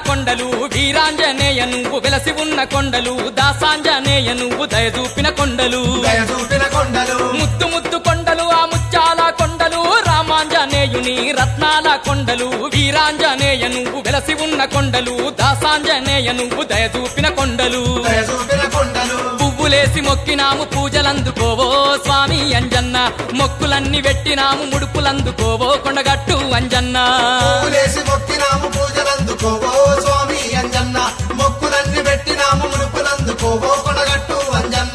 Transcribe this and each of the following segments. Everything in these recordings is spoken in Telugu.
కొండలు వీరాంజనేయ నువ్వు వెలసి ఉన్న కొండలు దాసాంజనేయ నువ్వు దయచూపిన కొండలు దయ చూపిన కొండలు ముత్తు ముత్తు కొండలు ఆ ముత్యాల కొండలు రామాంజనేయుని రత్నాల కొండలు వీరాంజనేయ నువ్వు వెలసి ఉన్న కొండలు దాసాంజనేయ నువ్వు దయచూపిన కొండలు దయ చూపిన కొండలు పువ్వులేసి మొక్కినాము పూజలందుకోవో స్వామి అంజన్న మొక్కులన్నీ పెట్టినాము ముడుపులందుకోవో కొండగట్టు అంజన్న పూలేసి మొక్కినాము పూజలందుకోవో స్వామి అంజన్న మొక్కులన్నీ పెట్టినాము మునుపులందుకోవో కొనగట్టు అంజన్న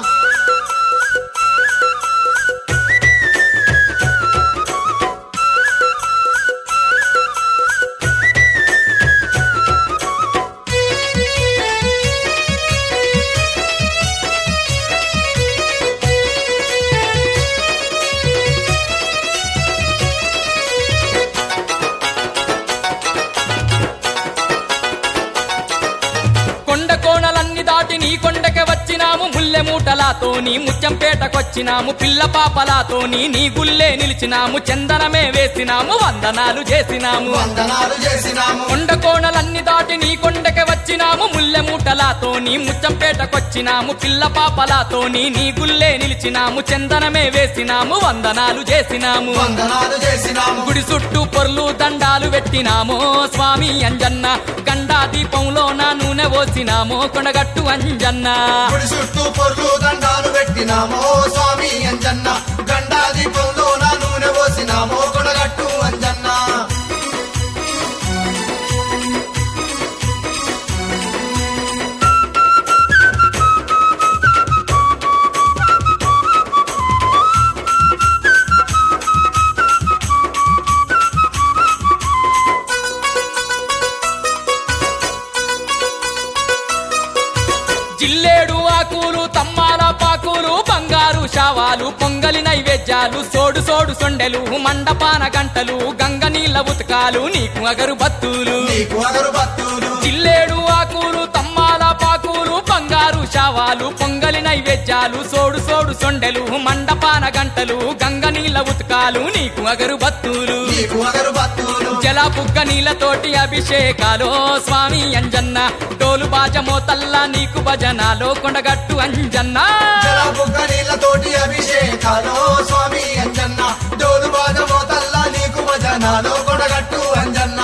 కొండ కోణలన్నీ దాటి నీ కొండకి వచ్చినాము ముల్లె మూటలాతోని ముత్యంపేటకొచ్చినాము పిల్ల పాపలాతోని నీ గుల్లే నిలిచినాము చందనమే వేసినాము వందనాలు చేసినాము వందనాలు చేసినాము కొండ కోణలన్నీ దాటి నీ కొండకి వచ్చినాము ముల్లె మూటలాతోని ముచ్చంపేటకొచ్చినాము పిల్ల పాపలాతోని నీ గుల్లే నిలిచినాము చందనమే వేసినాము వందనాలు చేసినాము వందనాలు చేసినాము గుడి చుట్టూ పొర్లు దండాలు పెట్టినాము స్వామి అంజన్న గండా దీపంలో నా నూనె పోసినాము కొండగట్టు అంజన్న గుడి చుట్టూ పొర్లు దండాలు పెట్టినామో స్వామి అంజన్న గండా దీపంలో నా నూనె పోసినామో కొనగట్టు అంజన్న జిల్లేడు ఆకులు తమ్మాల పాకులు బంగారు శావాలు పొంగలి నైవేద్యాలు సోడు సోడు సొండెలు మండపాన గంటలు గంగ నీళ్ళ ఉతకాలు నీకు అగరు బత్తులు నీకు అగరు భక్తులు జిల్లేడు ఆకులు తమ్మాల పాకులు బంగారు శావాలు పొంగలి నైవేద్యాలు సోడు సోడు సొండెలు మండపాన గంటలు గంగ నీళ్ళ ఉతకాలు నీకు అగరు బత్తులు నీకు అగరు భక్తులు జల బుగ్గ నీళ్ళతోటి అభిషేకాలో స్వామి అంజన్న డోలు బాజ మోతల్లా నీకు భజనాలో కొండగట్టు అంజన్న జల బుగ్గ నీళ్ళతోటి అభిషేకాలో స్వామి అంజన్న డోలు బాజ మోతల్లా నీకు భజనాలో కొడగట్టు అంజన్న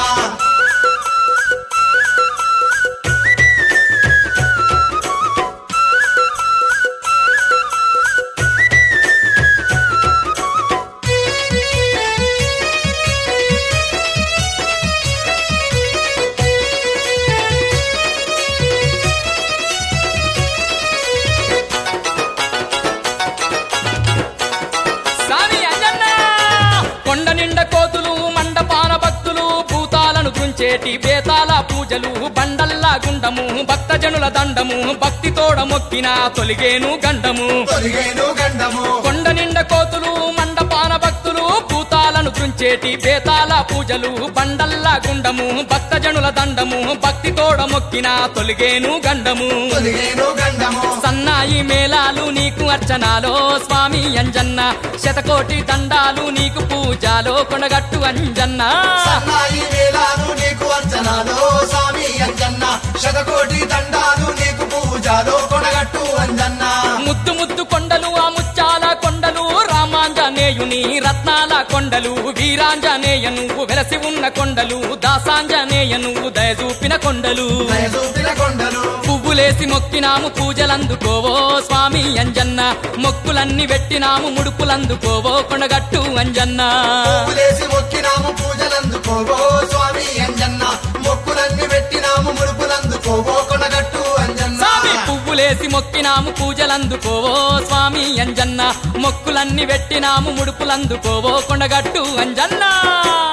స్వామి అంజన్న కొండ నిండ కోతులు మండపాన భక్తులు భూతాలను గుంచేటి బేతాల పూజలు బండల్లా గుండము భక్తజనుల దండము భక్తి తోడ మొక్కిన తొలిగేను గండము తొలిగేను గండము కొండ నిండ కోతులు మండపాన భక్తులు భూతాలను గుంచేటి బేతాల పూజలు బండల్లా గుండము భక్తజనుల దండము భక్తి తోడ మొక్కిన తొలిగేను గండము తొలిగేను గండము సన్నాయి మేళాలు నీకు అర్చనాలో స్వామి అంజన్న శతకోటి దండాలు నీకు పూజాలో కొనగట్టు అంజన్న సన్నాయి వేలాలు నీకు అర్చనాలో స్వామి అంజన్న శతకోటి దండాలు నీకు పూజలో కొడగట్టు అంజన్న ముద్దు ముద్దు కొండలు ఆ ముత్యాల కొండలు రామాంజనేయుని రత్నాల కొండలు వీరాంజనేయ నువ్వు వెలసి ఉన్న కొండలు దాసాంజనేయ నువ్వు దయచూపిన కొండలు దయ చూపిన కొండలు పువ్వులేసి మొక్కినాము పూజలందుకోవో స్వామి అంజన్న మొక్కులన్నీ పెట్టినాము ముడుపులందుకోవో కొండగట్టు అంజన్న పువ్వులేసి మొక్కినాము పూజలందుకోవో స్వామి అంజన్న మొక్కులన్నీ పెట్టినాము ముడుపులందుకోవో కొడగట్టు అంజన్న స్వామి పువ్వులేసి మొక్కినాము పూజలందుకోవో స్వామి అంజన్న మొక్కులన్నీ పెట్టినాము ముడుపులందుకోవో కొండగట్టు అంజన్న